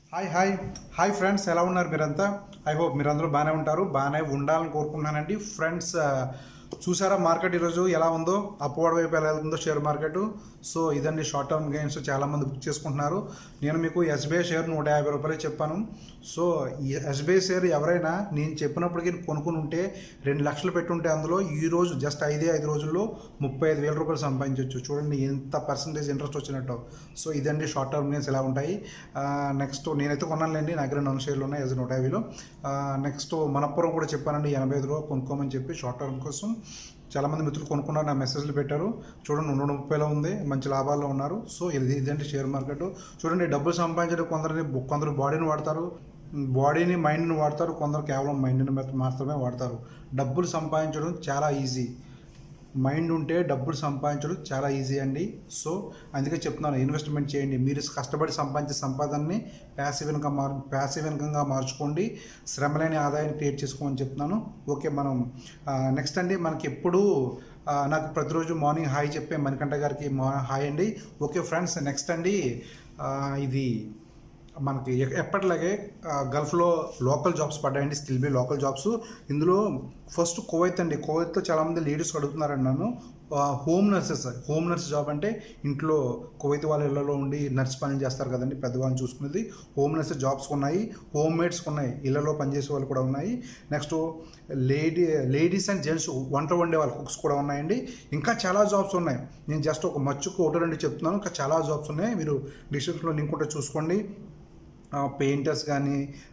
Hi hi hi friends ఎలా ఉన్నారు మీరంతా ఐ హోప్ మీరందరూ బాగానే ఉంటారు బాగానే ఉండాలని కోరుకుంటున్నానండి ఫ్రెండ్స్ ఆ, చూసారా మార్కెట్ ఈరోజు ఎలా ఉందో అప్వర్డ్ వైపు ఎలా వెళ్తుందో షేర్ మార్కెట్ సో ఇదండి షార్ట్ టర్మ్ గెయిన్స్ చాలా మంది బుక్ చేసుకుంటున్నారు నేను మీకు ఎస్బీఐ షేర్ నూట యాభై రూపాయలు చెప్పాను సో ఈ ఎస్బీఐ షేర్ ఎవరైనా నేను చెప్పినప్పటికీ కొనుక్కుని ఉంటే రెండు లక్షలు పెట్టుంటే అందులో ఈ రోజు జస్ట్ ఐదే ఐదు రోజుల్లో ముప్పై ఐదు వేల రూపాయలు సంపాదించవచ్చు చూడండి ఎంత పర్సంటేజ్ ఇంట్రెస్ట్ వచ్చినట్టు సో ఇదండి షార్ట్ టర్మ్ గేమ్స్ ఎలా ఉంటాయి నెక్స్ట్ నేనైతే కొన్నానులేండి నా దగ్గర నాలుగు షేర్లు ఉన్నాయి యాజ్ నూట యాభైలో నెక్స్ట్ మనపురం కూడా చెప్పానండి ఎనభై ఐదు రూపాయలు కొనుక్కోమని చెప్పి షార్ట్ టర్మ్ కోసం చాలామంది మిత్రులు కొనుక్కున్నారు నా మెసేజ్లు పెట్టారు చూడండి నూట ముప్పైలో ఉంది మంచి లాభాల్లో ఉన్నారు సో ఇది ఇదండి షేర్ మార్కెట్ చూడండి డబ్బులు సంపాదించడం కొందరిని కొందరు బాడీని వాడతారు బాడీని మైండ్ని వాడతారు కొందరు కేవలం మైండ్ని మాత్రమే వాడతారు డబ్బులు సంపాదించడం చాలా ఈజీ మైండ్ ఉంటే డబ్బులు సంపాదించడం చాలా ఈజీ అండి సో అందుకే చెప్తున్నాను ఇన్వెస్ట్మెంట్ చేయండి మీరు కష్టపడి సంపాదించే సంపాదనని ప్యాసివ్ ఇన్కమ్ మార్ ప్యాసివ్ ఇన్కమ్గా మార్చుకోండి శ్రమలేని ఆదాయాన్ని క్రియేట్ చేసుకోమని చెప్తున్నాను ఓకే మనం నెక్స్ట్ అండి మనకి ఎప్పుడు ఆ, నాకు ప్రతిరోజు మార్నింగ్ హాయ్ చెప్పే మణికంఠ గారికి మా హాయ్ అండి ఓకే ఫ్రెండ్స్ నెక్స్ట్ అండి ఆ, ఇది మనకి ఎ- ఎప్పటిలాగే ఆ, గల్ఫ్లో లోకల్ జాబ్స్ పడ్డాయండి స్కిల్ బి లోకల్ జాబ్స్ ఇందులో ఫస్ట్ కువైత్ అండి కువైత్లో చాలామంది లేడీస్ అడుగుతున్నారండి నన్ను ఆ, home nurses home nurse job అంటే ఇంట్లో కువైత్ వాళ్ళ ఇళ్లలో ఉండి నర్స్ పనులు చేస్తారు కదండి పెద్దవాళ్ళని చూసుకునేది హోమ్ నర్స్ జాబ్స్ ఉన్నాయి హోమ్ మేడ్స్ ఉన్నాయి ఇళ్లలో పనిచేసే వాళ్ళు కూడా ఉన్నాయి next lady ladies and gents వంట వండే వాళ్ళ కుక్స్ కూడా ఉన్నాయండి ఇంకా చాలా జాబ్స్ ఉన్నాయి నేను జస్ట్ ఒక మచ్చుకు ఒకటి రెండు చెప్తున్నాను ఇంకా చాలా జాబ్స్ ఉన్నాయి మీరు డిస్క్రిప్షన్లో లింక్ ఉంటే చూసుకోండి పెయింటర్స్ కానీ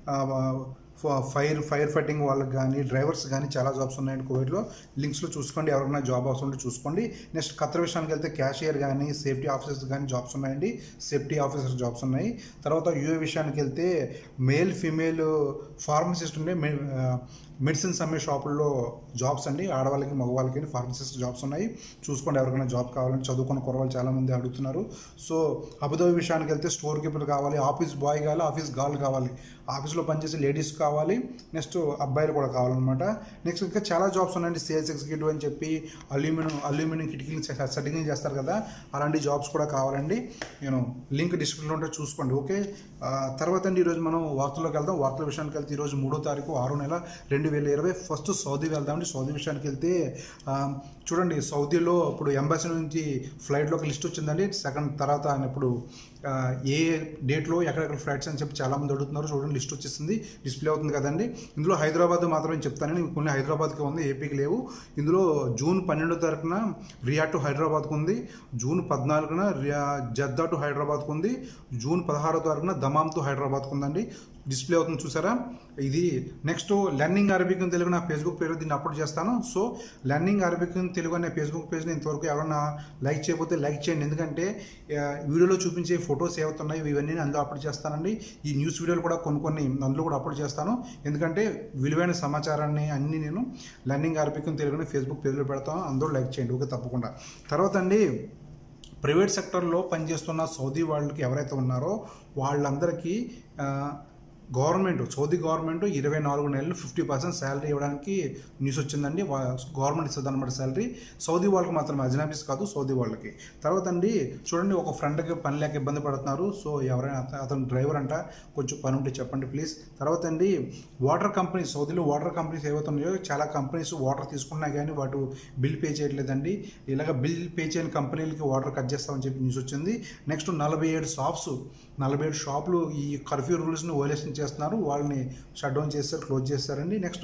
ఫైర్ ఫైర్ ఫైటింగ్ వాళ్ళకి కానీ డ్రైవర్స్ కానీ చాలా జాబ్స్ ఉన్నాయండి కోవిడ్లో లింక్స్లో చూసుకోండి ఎవరైనా జాబ్ అవసరం ఉంటే చూసుకోండి నెక్స్ట్ ఖత్తర్ విషయానికి వెళ్తే క్యాషియర్ కానీ సేఫ్టీ ఆఫీసర్స్ కానీ జాబ్స్ ఉన్నాయండి సేఫ్టీ ఆఫీసర్ జాబ్స్ ఉన్నాయి తర్వాత యూఏ విషయానికి వెళ్తే మేల్ ఫీమేల్ ఫార్మసిస్ట్ ఉండే మెడిసిన్స్ అమ్మే షాపుల్లో జాబ్స్ అండి ఆడవాళ్ళకి మగవాళ్ళకి ఫార్మసిస్ట్ జాబ్స్ ఉన్నాయి చూసుకోండి ఎవరికైనా జాబ్ కావాలని చదువుకున్న కురవాళ్ళు చాలామంది అడుగుతున్నారు సో అబుదాబి విషయానికి వెళ్తే స్టోర్ కీపర్ కావాలి ఆఫీస్ బాయ్ కావాలి ఆఫీస్ గర్ల్ కావాలి ఆఫీస్లో పనిచేసే లేడీస్ కావాలి నెక్స్ట్ అబ్బాయిలు కూడా కావాలన్నమాట నెక్స్ట్ ఇంకా చాలా జాబ్స్ ఉన్నాయండి సేల్స్ ఎగ్జిక్యూటివ్ అని చెప్పి అల్యూమినియం అల్యూమినియం కిటికీలు సెట్టింగ్ చేస్తారు కదా అలాంటి జాబ్స్ కూడా కావాలండి నేను లింక్ డిస్క్రిప్షన్లో ఉంటే చూసుకోండి ఓకే ఆ, తర్వాత అండి ఈరోజు మనం వార్తల్లోకి వెళ్దాం వార్తల విషయానికి వెళ్తే ఈరోజు మూడో తారీఖు ఆరో నెల రెండు వేల ఇరవై ఫస్ట్ సౌదీ వెళ్దామండి సౌదీ విషయానికి వెళ్తే ఆ, చూడండి సౌదీలో ఇప్పుడు ఎంబాసీ నుంచి ఫ్లైట్లోకి లిస్ట్ వచ్చిందండి సెకండ్ తర్వాత ఆయన ఇప్పుడు ఆ, ఏ డేట్లో ఎక్కడెక్కడ ఫ్లైట్స్ అని చెప్పి చాలామంది అడుగుతున్నారు చూడండి లిస్ట్ వచ్చేసింది డిస్ప్లే అవుతుంది కదండి ఇందులో హైదరాబాద్ మాత్రమే చెప్తానని కొన్ని హైదరాబాద్కి ఉంది ఏపీకి లేవు ఇందులో జూన్ పన్నెండో తారీఖున రియా టు హైదరాబాద్కు ఉంది జూన్ పద్నాలుగున రియా జద్దా టు హైదరాబాద్కు ఉంది జూన్ పదహారో తారీఖున దమామ్ టు హైదరాబాద్కు ఉందండి డిస్ప్లే అవుతుంది చూసారా ఇది next learning Arabic in Telugu నా ఫేస్బుక్ పేజ్ దీన్ని అప్లోడ్ చేస్తాను so learning Arabic in Telugu అనే ఫేస్బుక్ పేజ్ని ఇంతవరకు ఎవరైనా లైక్ చేయకపోతే లైక్ చేయండి ఎందుకంటే ఆ, వీడియోలో చూపించే ఫొటోస్ ఏవవుతున్నాయి ఇవన్నీ నేను అందులో అప్లోడ్ చేస్తానండి ఈ న్యూస్ వీడియోలు కూడా కొన్ని కొన్ని అందులో కూడా అప్లోడ్ చేస్తాను ఎందుకంటే విలువైన సమాచారాన్ని అన్ని నేను లెర్నింగ్ అరబిక్ ఇన్ తెలుగుని ఫేస్బుక్ పేజ్లో పెడతాను అందులో లైక్ చేయండి ఓకే తప్పకుండా తర్వాత అండి ప్రైవేట్ సెక్టర్లో పనిచేస్తున్న సౌదీ వాళ్ళకి ఎవరైతే ఉన్నారో వాళ్ళందరికీ ఆ, గవర్నమెంట్ సౌదీ గవర్నమెంట్ ఇరవై నాలుగు నెలలు ఫిఫ్టీ పర్సెంట్ శాలరీ ఇవ్వడానికి న్యూస్ వచ్చిందండి వా- గవర్నమెంట్ ఇస్తుంది అనమాట శాలరీ సౌదీ వాళ్ళకి మాత్రం అజనాబీస్ కాదు సౌదీ వాళ్ళకి తర్వాత అండి చూడండి ఒక ఫ్రెండ్కి పని లేక ఇబ్బంది పడుతున్నారు సో ఎవరైనా అత- అతను డ్రైవర్ అంట కొంచెం పని ఉంటే చెప్పండి ప్లీజ్ తర్వాత అండి వాటర్ కంపెనీస్ సౌదీలో వాటర్ కంపెనీస్ ఏవైతే ఉన్నాయో చాలా కంపెనీస్ వాటర్ తీసుకున్నా కానీ వాటి బిల్ పే చేయట్లేదండి ఇలాగ బిల్ పే చేయని కంపెనీలకి వాటర్ కట్ చేస్తామని చెప్పి న్యూస్ వచ్చింది నెక్స్ట్ నలభై ఏడు షాప్స్ నలభై ఏడు షాపులు ఈ కర్ఫ్యూ రూల్స్ని వైలేషన్ చేస్తున్నారు వాళ్ళని షట్ డౌన్ చేస్తారు క్లోజ్ చేస్తారండి నెక్స్ట్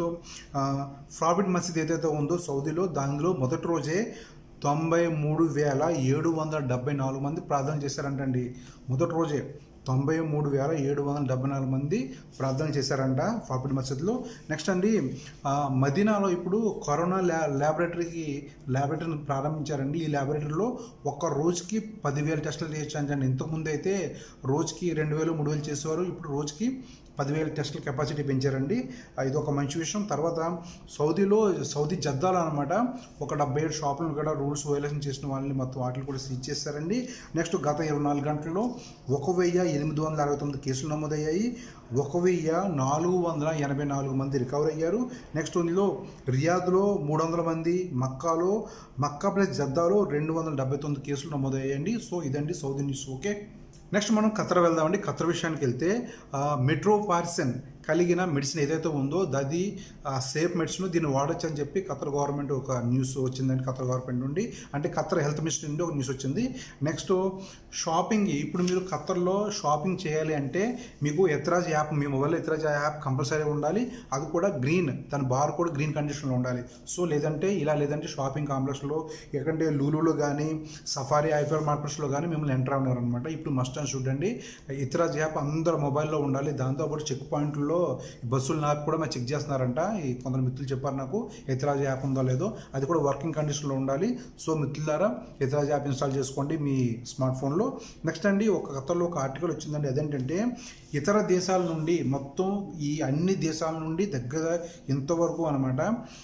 ప్రాఫిట్ మసీద్ ఏదైతే ఉందో సౌదీలో దానిలో మొదటి రోజే తొంభై మూడు వేల ఏడు వందల డెబ్బై నాలుగు మంది ప్రార్థన చేశారంటండి మొదటి రోజే తొంభై మూడు వేల ఏడు వందల డెబ్బై నాలుగు మంది ప్రార్థన చేశారంట ప్రాఫిట్ మసీద్లో నెక్స్ట్ అండి ఆ, మదీనాలో ఇప్పుడు కరోనా ల్యా ల్యాబొరేటరీకి ల్యాబొరేటరీని ప్రారంభించారండి ఈ ల్యాబొరేటరీలో ఒక్క రోజుకి పదివేల టెస్టులు చేయొచ్చు అండి ఇంతకుముందు అయితే రోజుకి రెండు వేలు మూడు వేలు చేసేవారు ఇప్పుడు రోజుకి పదివేల టెస్టుల కెపాసిటీ పెంచారండి ఆ, ఇది ఒక మంచి విషయం తర్వాత సౌదీలో సౌదీ జద్దాలో అనమాట ఒక డెబ్బై ఏడు షాపులను కూడా రూల్స్ వైలేషన్ చేసిన వాళ్ళని మొత్తం వాటిని కూడా సీజ్ చేశారండి నెక్స్ట్ గత ఇరవై నాలుగు గంటల్లో ఒక వెయ్యి ఎనిమిది వందల అరవై తొమ్మిది కేసులు నమోదయ్యాయి ఒక వెయ్యి నాలుగు వందల ఎనభై నాలుగు మంది రికవర్ అయ్యారు నెక్స్ట్ ఇందులో రియాద్లో మూడు వందల మంది మక్కాలో మక్కా ప్లస్ జద్దాలో రెండు వందల డెబ్బై తొమ్మిది కేసులు నమోదయ్యాయండి సో ఇదండి సౌదీ న్యూస్ ఓకే నెక్స్ట్ మనం ఖతర్ వెళ్దామండి ఖతర్ విషయానికి వెళ్తే మెట్రో పార్సన్ కలిగిన మెడిసిన్ ఏదైతే ఉందో అది సేఫ్ మెడిసిన్ దీన్ని వాడచ్చు అని చెప్పి ఖతర్ గవర్నమెంట్ ఒక న్యూస్ వచ్చిందండి ఖతర్ గవర్నమెంట్ నుండి అంటే ఖతర్ హెల్త్ మినిస్టర్ నుండి ఒక న్యూస్ వచ్చింది నెక్స్ట్ షాపింగ్ ఇప్పుడు మీరు ఖతర్లో షాపింగ్ చేయాలి అంటే మీకు ఎత్రాజ్ యాప్ మీ మొబైల్లో ఎత్రాజ్ యాప్ కంపల్సరీ ఉండాలి అది కూడా గ్రీన్ దాని బార్ కూడా గ్రీన్ కండిషన్లో ఉండాలి సో లేదంటే ఇలా లేదంటే షాపింగ్ కాంప్లెక్స్లో ఎక్కడంటే లూలులో కానీ సఫారీ ఐఫర్ మార్కెట్స్లో కానీ మిమ్మల్ని ఎంటర్ అన్నారు అనమాట ఇప్పుడు మస్ట్ అని చూడండి ఇతరాజ్ యాప్ అందరు మొబైల్లో ఉండాలి దాంతోపాటు చెక్ పాయింట్లో బస్సులు నాకు కూడా మేము చెక్ చేస్తున్నారంట ఈ కొందరు మిత్రులు చెప్పారు నాకు ఇతరాజ్ యాప్ ఉందో లేదో అది కూడా వర్కింగ్ కండిషన్లో ఉండాలి సో మిత్రుల ద్వారా ఇతరాజ్ యాప్ ఇన్స్టాల్ చేసుకోండి మీ స్మార్ట్ ఫోన్లో నెక్స్ట్ అండి ఒక కథలో ఒక ఆర్టికల్ వచ్చిందండి అదేంటంటే ఇతర దేశాల నుండి మొత్తం ఈ అన్ని దేశాల నుండి దగ్గర ఇంతవరకు అనమాట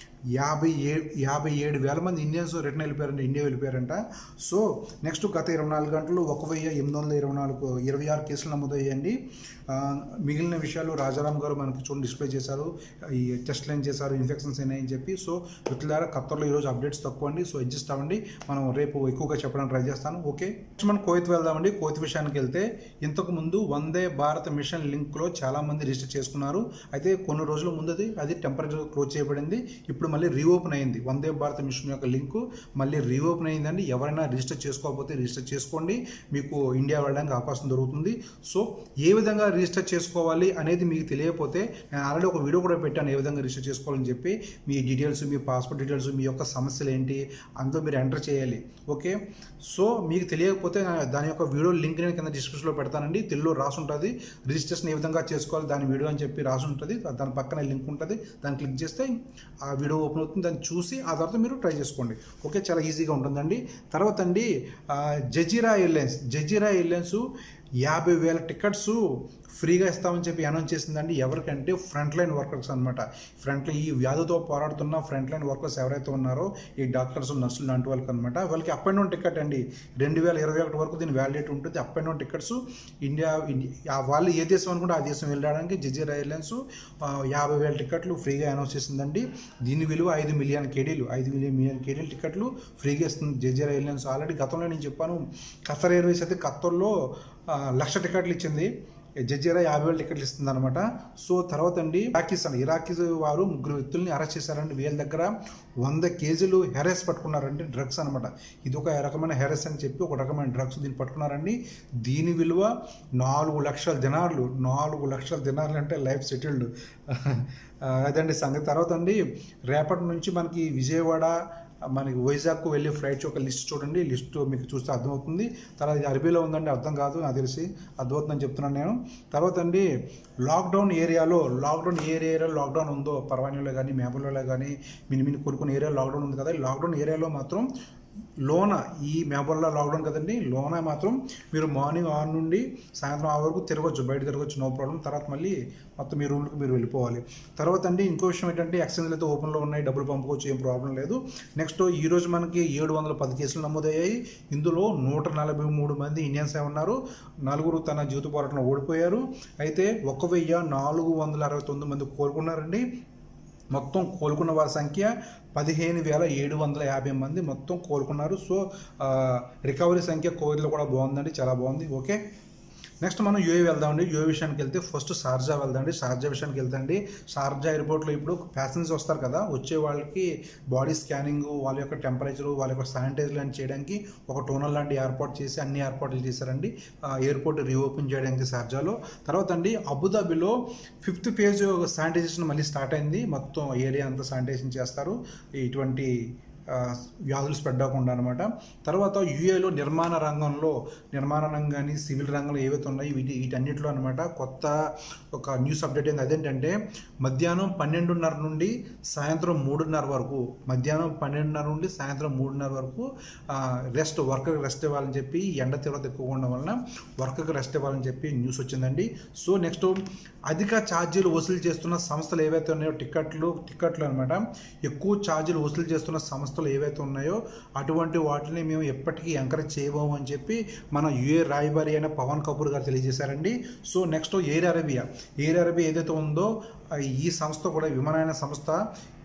యాభై ఏ యాభై ఏడు వేల మంది ఇండియన్స్ రిటర్న్ వెళ్ళిపోయారంట ఇండియా వెళ్ళిపోయారంట సో నెక్స్ట్ గత ఇరవై నాలుగు గంటలు ఒక వెయ్యి ఎనిమిది వందల ఇరవై నాలుగు ఇరవై ఆరు కేసులు నమోదయ్యాయండి ఆ, మిగిలిన విషయాలు రాజారాం గారు మనకి చూడండి డిస్ప్లే చేశారు ఈ టెస్ట్ లైన్ చేశారు ఇన్ఫెక్షన్స్ అయినాయని చెప్పి సో మిత్రులారా ఖత్తర్లో ఈరోజు అప్డేట్స్ తక్కువ అండి సో అడ్జస్ట్ అవ్వండి మనం రేపు ఎక్కువగా చెప్పడానికి ట్రై చేస్తాను ఓకే నెక్స్ట్ మనం కోవిత్ వెళ్దామండి కోవిత్ విషయానికి వెళ్తే ఇంతకు ముందు వందే భారత్ మిషన్ లింక్లో చాలా మంది రిజిస్టర్ చేసుకున్నారు అయితే కొన్ని రోజుల ముందు అది అది టెంపరీ క్లోజ్ చేయబడింది ఇప్పుడు మళ్ళీ రీఓపెన్ అయింది వందే భారత్ మిషన్ యొక్క లింక్ మళ్ళీ రీఓపెన్ అయిందండి ఎవరైనా రిజిస్టర్ చేసుకోకపోతే రిజిస్టర్ చేసుకోండి మీకు ఇండియా వెళ్ళడానికి అవకాశం దొరుకుతుంది సో ఏ విధంగా రిజిస్టర్ చేసుకోవాలి అనేది మీకు తెలియకపోతే నేను ఆల్రెడీ ఒక వీడియో కూడా పెట్టాను ఏ విధంగా రిజిస్టర్ చేసుకోవాలని చెప్పి మీ డీటెయిల్స్ మీ పాస్పోర్ట్ డీటెయిల్స్ మీ యొక్క సమస్యలు ఏంటి అందులో మీరు ఎంటర్ చేయాలి ఓకే సో మీకు తెలియకపోతే నా- దాని యొక్క వీడియో లింక్ నేను కింద డిస్క్రిప్షన్లో పెడతానండి తెలుగులో రాసి ఉంటుంది రిజిస్ట్రేషన్ ఏ విధంగా చేసుకోవాలి దాని వీడియో అని చెప్పి రాసి ఉంటుంది దాని పక్కన లింక్ ఉంటుంది దాన్ని క్లిక్ చేస్తే ఆ వీడియో ఓపెన్ అవుతుంది దాన్ని చూసి ఆ తర్వాత మీరు ట్రై చేసుకోండి ఓకే చాలా ఈజీగా ఉంటుందండి తర్వాత అండి ఆ, జజీరా ఎయిర్లైన్స్ జజీరా ఎయిర్లైన్స్ యాభై వేల టికెట్స్ ఫ్రీగా ఇస్తామని చెప్పి అనౌన్స్ చేసిందండి ఎవరికంటే ఫ్రంట్ లైన్ వర్కర్స్ అనమాట ఫ్రంట్ లైన్ ఈ వ్యాధితో పోరాడుతున్న ఫ్రంట్ లైన్ వర్కర్స్ ఎవరైతే ఉన్నారో ఈ డాక్టర్స్ నర్సులు లాంటి వాళ్ళకి అనమాట వాళ్ళకి అప్ అండ్ డౌన్ టికెట్ అండి రెండు వేల ఇరవై ఒకటి వరకు దీని వ్యాలిడేట్ ఉంటుంది up and down tickets India ఇండి- ఆ వాళ్ళు ఏ దేశం అనుకుంటే ఆ దేశం వెళ్ళడానికి జజీరా ఎయిర్లైన్స్ ఆ, యాభై వేల టికెట్లు ఫ్రీగా అనౌన్స్ చేసిందండి దీని విలువ ఐదు మిలియన్ కేడీలు ఐదు మిలియన్ మిలియన్ కేడీలు టికెట్లు ఫ్రీగా ఇస్తుంది జజీరా ఎయిర్లైన్స్ ఆల్రెడీ గతంలో నేను చెప్పాను ఖతర్ ఎయిర్వేస్ అయితే ఖత్తర్లో ఆ, లక్ష టికెట్లు ఇచ్చింది జజీరా యాభై వేల టికెట్లు ఇస్తుంది అనమాట సో తర్వాత అండి ఇరాకీస్ అండి ఇరాకీస్ వారు ముగ్గురు వ్యక్తుల్ని అరెస్ట్ చేశారండి వీళ్ళ దగ్గర వంద కేజీలు హెరెస్ పట్టుకున్నారండి డ్రగ్స్ అనమాట ఇది ఒక రకమైన హెరెస్ అని చెప్పి ఒక రకమైన డ్రగ్స్ దీన్ని పట్టుకున్నారండి దీని విలువ నాలుగు లక్షల దినార్లు నాలుగు లక్షల దినార్లు అంటే లైఫ్ సెటిల్డ్ అదండి సంగతి తర్వాత అండి రేపటి నుంచి మనకి విజయవాడ మనకి వైజాగ్కు వెళ్ళే ఫ్లైట్స్ ఒక లిస్ట్ చూడండి లిస్ట్ మీకు చూస్తే అర్థమవుతుంది తర్వాత ఇది అరబీలో ఉందండి అర్థం కాదు నాకు తెలిసి అర్థమవుతుందని చెప్తున్నాను నేను తర్వాత అండి లాక్డౌన్ ఏరియాలో లాక్డౌన్ ఏ ఏరియాలో లాక్డౌన్ ఉందో పర్వాణిలో కానీ మేబల్లో కానీ మిని మిని కొన్ని కొన్ని ఏరియాలో లాక్డౌన్ ఉంది కదా ఈ లాక్డౌన్ ఏరియాలో మాత్రం లోన ఈ మేబల్లో లాక్డౌన్ కదండి లోన మాత్రం మీరు మార్నింగ్ ఆరు నుండి సాయంత్రం ఆరు వరకు తిరగచ్చు బయట తిరగచ్చు నో ప్రాబ్లం తర్వాత మళ్ళీ మొత్తం మీ రూమ్కి మీరు వెళ్ళిపోవాలి తర్వాత అండి ఇంకో విషయం ఏంటంటే ఎక్స్చేంజ్లు అయితే ఓపెన్లో ఉన్నాయి డబ్బులు పంపుకోవచ్చు ఏం ప్రాబ్లం లేదు నెక్స్ట్ ఈ రోజు మనకి ఏడు వందల పది కేసులు నమోదయ్యాయి ఇందులో నూట నలభై మూడు మంది ఇండియన్స్ ఉన్నారు నలుగురు తన జీవిత పోరాటంలో ఓడిపోయారు అయితే ఒక వెయ్యి నాలుగు వందల అరవై తొమ్మిది మంది కోలుకున్నారండి మొత్తం కోలుకున్న వారి సంఖ్య పదిహేను వేల ఏడు వందల యాభై మంది మొత్తం కోలుకున్నారు సో ఆ, రికవరీ సంఖ్య కోవిడ్లో కూడా బాగుందండి చాలా బాగుంది ఓకే నెక్స్ట్ మనం యూఏ వెళ్దామండి యూఏ విషయానికి వెళ్తే ఫస్ట్ షార్జా వెళ్దామండి షార్జా విషయానికి వెళ్తాండి షార్జా ఎయిర్పోర్ట్లో ఇప్పుడు ప్యాసింజర్స్ వస్తారు కదా వచ్చే వాళ్ళకి బాడీ స్కానింగ్ వాళ్ళ యొక్క టెంపరేచర్ వాళ్ళ యొక్క శానిటైజర్ లాంటి చేయడానికి ఒక టోనల్ లాంటి ఏర్పాటు చేసి అన్ని ఏర్పాట్లు చేశారండి ఆ, ఎయిర్పోర్ట్ రీఓపెన్ చేయడానికి షార్జాలో తర్వాత అండి అబుదాబిలో ఫిఫ్త్ పేజ్ శానిటైజేషన్ మళ్ళీ స్టార్ట్ అయింది మొత్తం ఏరియా అంతా శానిటైజేషన్ చేస్తారు ఇటువంటి ఆ, వ్యాధులు స్ప్రెడ్ అవ్వకుండా అనమాట తర్వాత యుఏలో నిర్మాణ రంగంలో నిర్మాణ రంగం కానీ సివిల్ రంగంలో ఏవైతే ఉన్నాయో వీటి వీటన్నిటిలో అనమాట కొత్త ఒక న్యూస్ అప్డేట్ అయింది అదేంటంటే మధ్యాహ్నం పన్నెండున్నర నుండి సాయంత్రం మూడున్నర వరకు మధ్యాహ్నం పన్నెండున్నర నుండి సాయంత్రం మూడున్నర వరకు రెస్ట్ వర్కర్కి రెస్ట్ ఇవ్వాలని చెప్పి ఈ ఎండ తీవ్రత ఎక్కువగా ఉండడం వలన వర్కర్కి రెస్ట్ ఇవ్వాలని చెప్పి న్యూస్ వచ్చిందండి సో నెక్స్ట్ అధిక ఛార్జీలు వసూలు చేస్తున్న సంస్థలు ఏవైతే ఉన్నాయో టికెట్లు టికెట్లు అనమాట ఎక్కువ ఛార్జీలు వసూలు చేస్తున్న సంస్థలు ఏవైతే ఉన్నాయో అటువంటి వాటిని మేము ఎప్పటికీ ఎంకరేజ్ చేయబోము అని చెప్పి మన యుఏ రాయబారి అయిన పవన్ కపూర్ గారు తెలియజేశారండి so next Air Arabia Air Arabia ఏదైతే ఉందో ఆ ఈ సంస్థ కూడా విమానయాన సంస్థ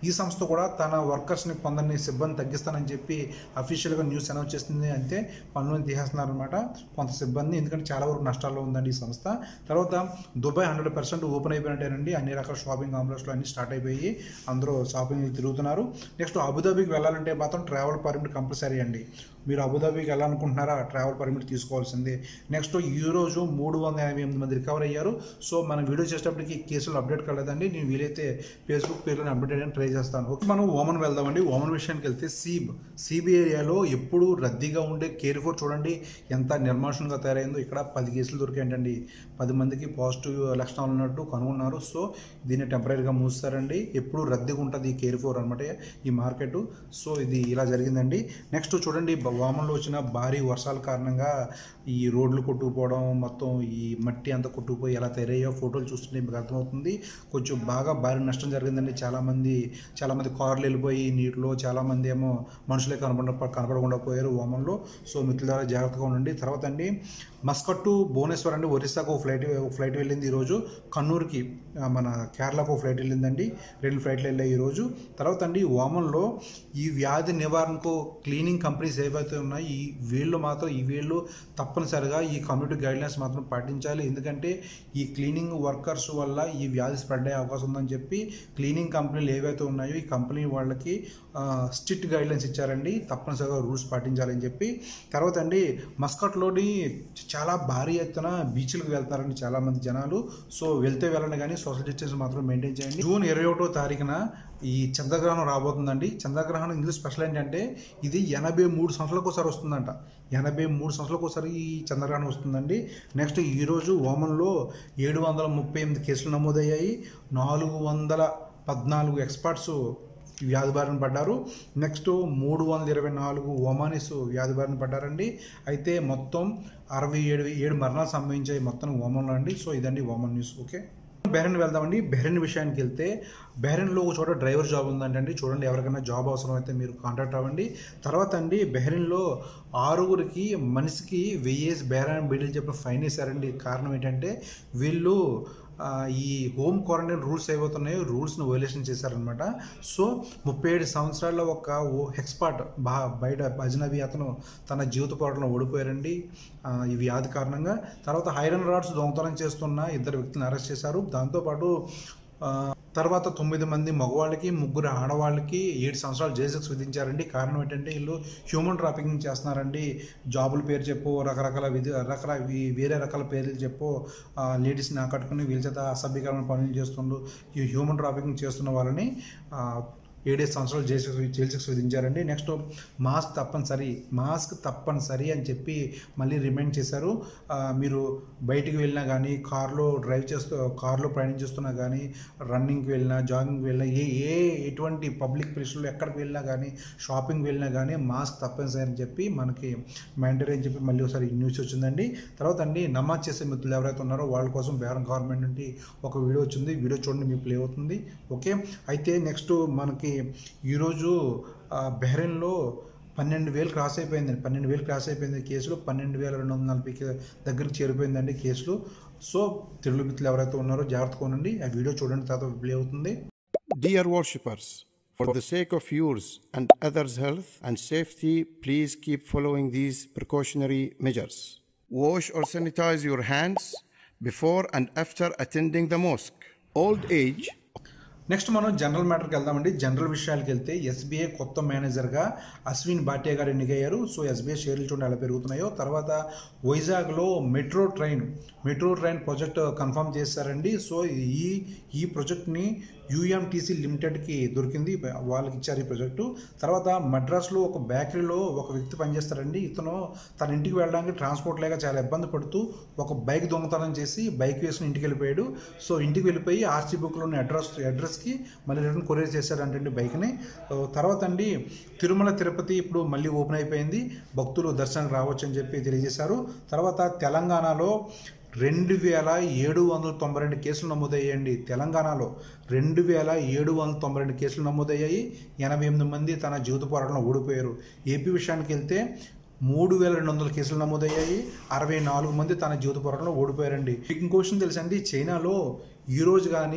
ఈ సంస్థ కూడా తన వర్కర్స్ని కొందరిని సిబ్బంది తగ్గిస్తానని చెప్పి అఫీషియల్గా న్యూస్ అనౌన్స్ చేస్తుంది అంతే పనులను తీసేస్తున్నారనమాట కొంత సిబ్బంది ఎందుకంటే చాలా వరకు నష్టాల్లో ఉందండి ఈ సంస్థ తర్వాత దుబాయ్ హండ్రెడ్ పర్సెంట్ ఓపెన్ అయిపోయినట్టేనండి అన్ని రకాల షాపింగ్ కాంప్లెక్స్లో అన్ని స్టార్ట్ అయిపోయి అందరూ షాపింగ్ తిరుగుతున్నారు నెక్స్ట్ అబుదాబికి వెళ్ళాలంటే మాత్రం ట్రావెల్ పర్మిట్ కంపల్సరీ అండి మీరు అబుదాబికి వెళ్ళాలనుకుంటున్నారా ట్రావెల్ పర్మిట్ తీసుకోవాల్సిందే నెక్స్ట్ ఈ రోజు మూడు వందల ఎనభై ఎనిమిది మంది రికవర్ అయ్యారు సో మనం వీడియో చేసేటప్పటికి కేసులు అప్డేట్ కాలేదండి నేను వీలైతే ఫేస్బుక్ పేజ్లో అప్డేట్ చేయడానికి ట్రై చేస్తాను ఓకే మనం ఓమన్ వెళ్దామండి ఓమన్ విషయానికి వెళ్తే సీబ్ సీబ్ ఏరియాలో ఎప్పుడు రద్దీగా ఉండే కేర్ ఫోర్ చూడండి ఎంత నిర్మాషంగా తయారైందో ఇక్కడ పది కేసులు దొరికాయంటండి పది మందికి పాజిటివ్ లక్షణాలు ఉన్నట్టు కనుగొన్నారు సో దీన్ని టెంపరీగా మూస్తారండి ఎప్పుడు రద్దీగా ఉంటుంది ఈ కేర్ ఫోర్ అనమాట ఈ మార్కెట్ సో ఇది ఇలా జరిగిందండి నెక్స్ట్ చూడండి వామన్లో వచ్చిన భారీ వర్షాల కారణంగా ఈ రోడ్లు కొట్టుకుపోవడం మొత్తం ఈ మట్టి అంతా కొట్టుకుపోయి ఎలా తయారయ్యో ఫోటోలు చూస్తుంటే మీకు అర్థమవుతుంది కొంచెం బాగా భారీ నష్టం జరిగిందండి చాలామంది చాలామంది కార్లు వెళ్ళిపోయి నీటిలో చాలామంది ఏమో మనుషులే కనపడ కనపడకుండా పోయారు ఓమన్లో సో మిత్రుల జాగ్రత్తగా ఉండండి తర్వాత అండి మస్కట్టు భువనేశ్వర్ అండి ఒరిస్సాకు ఒక ఫ్లైట్ ఒక ఫ్లైట్ వెళ్ళింది ఈరోజు కన్నూరుకి ఆ, మన కేరళకు ఒక ఫ్లైట్ వెళ్ళిందండి రెండు ఫ్లైట్లు వెళ్ళాయి ఈరోజు తర్వాత అండి ఓమన్లో ఈ వ్యాధి నివారణకు క్లీనింగ్ కంపెనీస్ ఏవైతే ఉన్నాయో ఈ వీళ్ళు మాత్రం ఈ వీళ్ళు తప్పనిసరిగా ఈ కమ్యూనిటీ గైడ్లైన్స్ మాత్రం పాటించాలి ఎందుకంటే ఈ క్లీనింగ్ వర్కర్స్ వల్ల ఈ వ్యాధి స్ప్రెడ్ అయ్యే అవకాశం ఉందని చెప్పి క్లీనింగ్ కంపెనీలు ఏవైతే ఉన్నాయో ఈ కంపెనీ వాళ్ళకి స్ట్రిక్ట్ గైడ్లైన్స్ ఇచ్చారండి తప్పనిసరిగా రూల్స్ పాటించాలని చెప్పి తర్వాత అండి మస్కట్లోని చాలా భారీ ఎత్తున బీచ్లకు వెళ్తారండి చాలా మంది జనాలు సో వెళ్తే వెళ్ళండి కానీ సోషల్ డిస్టెన్స్ మాత్రం మెయింటైన్ చేయండి జూన్ ఇరవై ఒకటో తారీఖున ఈ చంద్రగ్రహణం రాబోతుందండి చంద్రగ్రహణం ఇందులో స్పెషల్ ఏంటంటే ఇది ఎనభై మూడు సంవత్సరాలకు ఒకసారి వస్తుందంట ఎనభై మూడు సంవత్సరాలకు ఒకసారి ఈ చంద్రగ్రహణం వస్తుందండి నెక్స్ట్ ఈరోజు ఓమన్లో ఏడు వందల ముప్పై ఎనిమిది కేసులు నమోదయ్యాయి నాలుగు వందల పద్నాలుగు ఎక్స్పర్ట్స్ వ్యాధి బారిన పడ్డారు నెక్స్ట్ మూడు వందల ఇరవై నాలుగు ఒమానిస్ వ్యాధి బారిన పడ్డారండి అయితే మొత్తం అరవై ఏడు ఏడు మరణాలు సంభవించాయి మొత్తం ఓమన్లో అండి సో ఇదండి ఓమన్ న్యూస్ ఓకే బెహ్రెన్ వెళ్దామండి బెహ్రెన్ విషయానికి వెళ్తే బెహ్రెన్లో ఒక చోట డ్రైవర్ జాబ్ ఉందంటండి చూడండి ఎవరికైనా జాబ్ అవసరం అయితే మీరు కాంటాక్ట్ అవ్వండి తర్వాత అండి బెహ్రెన్లో ఆరుగురికి మనిషికి వెయ్యేసి బెహ్రాన్ బీడీలు చెప్పిన ఫైన్ వేశారండి కారణం ఏంటంటే వీళ్ళు ఆ, ఈ హోమ్ క్వారంటైన్ రూల్స్ ఏవైతున్నాయో రూల్స్ను వైలేషన్ చేశారనమాట సో ముప్పై ఏడు సంవత్సరాల్లో ఒక ఓ ఎక్స్పర్ట్ బా బయట అజనబీ అతను తన జీవిత పోరాటంలో ఓడిపోయారండి ఆ, ఈ వ్యాధి కారణంగా తర్వాత ఐరన్ రాడ్స్ దొంగతనం చేస్తున్న ఇద్దరు వ్యక్తులను అరెస్ట్ చేశారు దాంతోపాటు ఆ, తర్వాత తొమ్మిది మంది మగవాళ్ళకి ముగ్గురు ఆడవాళ్ళకి ఏడు సంవత్సరాలు జైలు శిక్ష విధించారండి కారణం ఏంటంటే వీళ్ళు హ్యూమన్ ట్రాఫికింగ్ చేస్తున్నారండి జాబుల పేరు చెప్పు రకరకాల విధి రకరకాల వీ- వేరే రకాల పేర్లు చెప్పు ఆ, లేడీస్ని ఆకట్టుకుని వీళ్ళ చేత అసభ్యకరమైన పనులు చేస్తుండ్రు ఈ హ్యూమన్ ట్రాఫికింగ్ చేస్తున్న వాళ్ళని ఆ, ఏడేడు సంవత్సరాలు జైలు శిక్ష జైలు శిక్ష విధించారండి నెక్స్ట్ మాస్క్ తప్పనిసరి మాస్క్ తప్పనిసరి అని చెప్పి మళ్ళీ రిమైండ్ చేశారు ఆ, మీరు బయటికి వెళ్ళినా కానీ కార్లో డ్రైవ్ చేస్తూ కార్లో ప్రయాణించేస్తున్నా కానీ రన్నింగ్కి వెళ్ళినా జాగింగ్కి వెళ్ళినా ఏ ఏ ఎటువంటి పబ్లిక్ ప్లేస్లో ఎక్కడికి వెళ్ళినా కానీ షాపింగ్కి వెళ్ళినా కానీ మాస్క్ తప్పనిసరి అని చెప్పి మనకి మ్యాండరీ అని చెప్పి మళ్ళీ ఒకసారి న్యూస్ వచ్చిందండి తర్వాత అండి నమాజ్ చేసే మిత్రులు ఎవరైతే ఉన్నారో వాళ్ళ కోసం బేరం గవర్నమెంట్ నుండి ఒక వీడియో వచ్చింది వీడియో చూడండి మీకు ప్లే అవుతుంది ఓకే అయితే నెక్స్ట్ మనకి ఈరోజు ఆ, బెహ్రెన్లో పన్నెండు వేలు క్రాస్ అయిపోయిందండి పన్నెండు వేలు క్రాస్ అయిపోయింది కేసులు పన్నెండు వేల రెండు వందల నలభై కే- దగ్గరికి చేరిపోయిందండి కేసులు సో తెలుగు మిత్రులు ఎవరైతే ఉన్నారో జాగ్రత్తగా ఉండండి ఆ వీడియో చూడండి తర్వాత ప్లే అవుతుంది Dear worshippers, for the sake of yours and others' health and safety, please keep following these precautionary measures. Wash or sanitize your hands before and after attending the mosque. Old age next మనం general మ్యాటర్కి వెళ్దామండి general విషయాలకు వెళ్తే SBI కొత్త మేనేజర్గా అశ్విన్ భాటియా గారు ఎన్నికయ్యారు so SBI షేర్లు చూడండి ఎలా పెరుగుతున్నాయో తర్వాత వైజాగ్లో metro train metro train project confirm చేశారండి సో ఈ ఈ ప్రాజెక్ట్ని యూఎంటీసీ లిమిటెడ్కి దొరికింది వాళ్ళకి ఇచ్చారు ఈ ప్రాజెక్టు తర్వాత మద్రాస్లో ఒక బేకరీలో ఒక వ్యక్తి పనిచేస్తారండి ఇతను తన ఇంటికి వెళ్ళడానికి ట్రాన్స్పోర్ట్ లేక చాలా ఇబ్బంది పడుతూ ఒక బైక్ దొంగతనం చేసి బైక్ వేసుకుని ఇంటికి వెళ్ళిపోయాడు సో ఇంటికి వెళ్ళిపోయి ఆర్సీ బుక్లోని అడ్రస్ అడ్రస్కి మళ్ళీ రిటర్న్ కొరియర్ చేశాడంటండి బైక్ని సో తర్వాత అండి తిరుమల తిరుపతి ఇప్పుడు మళ్ళీ ఓపెన్ అయిపోయింది భక్తులు దర్శనానికి రావచ్చు అని చెప్పి తెలియజేశారు తర్వాత తెలంగాణలో రెండు వేల ఏడు వందల తొంభై రెండు కేసులు నమోదయ్యాయండి తెలంగాణలో రెండు వేల ఏడు వందల తొంభై రెండు కేసులు నమోదయ్యాయి ఎనభై ఎనిమిది మంది తన జీవిత పోరాటంలో ఓడిపోయారు ఏపీ విషయానికి వెళ్తే మూడు వేల రెండు వందల కేసులు నమోదయ్యాయి అరవై నాలుగు మంది తన జీవిత పోరాటంలో ఓడిపోయారండి మీకు ఇంకో విషయం తెలుసండి చైనాలో ఈ రోజు కానీ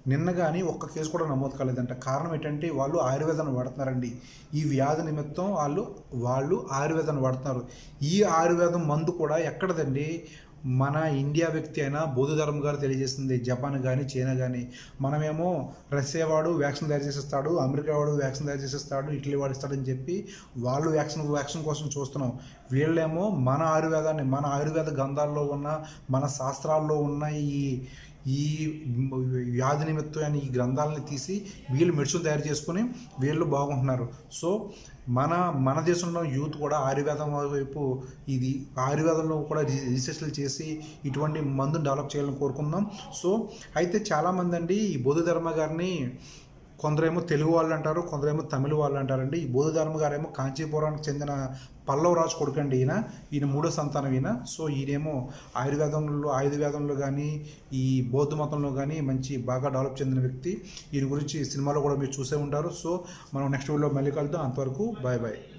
నిన్న కానీ ఒక్క కేసు కూడా నమోదు కాలేదంట కారణం ఏంటంటే వాళ్ళు ఆయుర్వేదాన్ని వాడుతున్నారండి ఈ వ్యాధి నిమిత్తం వాళ్ళు వాళ్ళు ఆయుర్వేదాన్ని వాడుతున్నారు ఈ ఆయుర్వేదం మందు కూడా ఎక్కడదండి మన ఇండియా వ్యక్తి అయిన బౌద్ధధర్మ గారు తెలియజేసింది జపాన్ కానీ చైనా కానీ మనమేమో రష్యా వాడు వ్యాక్సిన్ తయారు చేసిస్తాడు అమెరికా వాడు వ్యాక్సిన్ తయారు చేసిస్తాడు ఇటలీ వాడు ఇస్తాడని చెప్పి వాళ్ళు వ్యాక్సిన్ వ్యాక్సిన్ కోసం చూస్తున్నాం వీళ్ళేమో మన ఆయుర్వేదాన్ని మన ఆయుర్వేద గ్రంథాల్లో ఉన్న మన శాస్త్రాల్లో ఉన్న ఈ ఈ వ్యాధి నిమిత్తమైన ఈ గ్రంథాలని తీసి వీళ్ళు మెడిసిన్ తయారు చేసుకుని వీళ్ళు బాగుంటున్నారు సో మన మన దేశంలో యూత్ కూడా ఆయుర్వేదం వైపు ఇది ఆయుర్వేదంలో కూడా రీ- రీసెర్చ్లు చేసి ఇటువంటి మందుని డెవలప్ చేయాలని కోరుకుందాం సో అయితే చాలామంది అండి ఈ బౌద్ధ ధర్మ గారిని కొందరేమో తెలుగు వాళ్ళు అంటారు కొందరేమో తమిళ వాళ్ళు అంటారండి ఈ బౌద్ధ ధర్మ గారేమో కాంచీపురానికి చెందిన పల్లవ రాజు కొడుకండి ఈయన ఈయన మూడో సంతానం ఈయన సో ఈయనేమో ఆయుర్వేదంలో ఆయుర్వేదంలో కానీ ఈ బౌద్ధ మతంలో కానీ మంచి బాగా డెవలప్ చెందిన వ్యక్తి ఈయన గురించి సినిమాలో కూడా మీరు చూసే ఉంటారు సో మనం నెక్స్ట్ వీడియోలో మళ్ళీ కలుద్దాం అంతవరకు బాయ్ బాయ్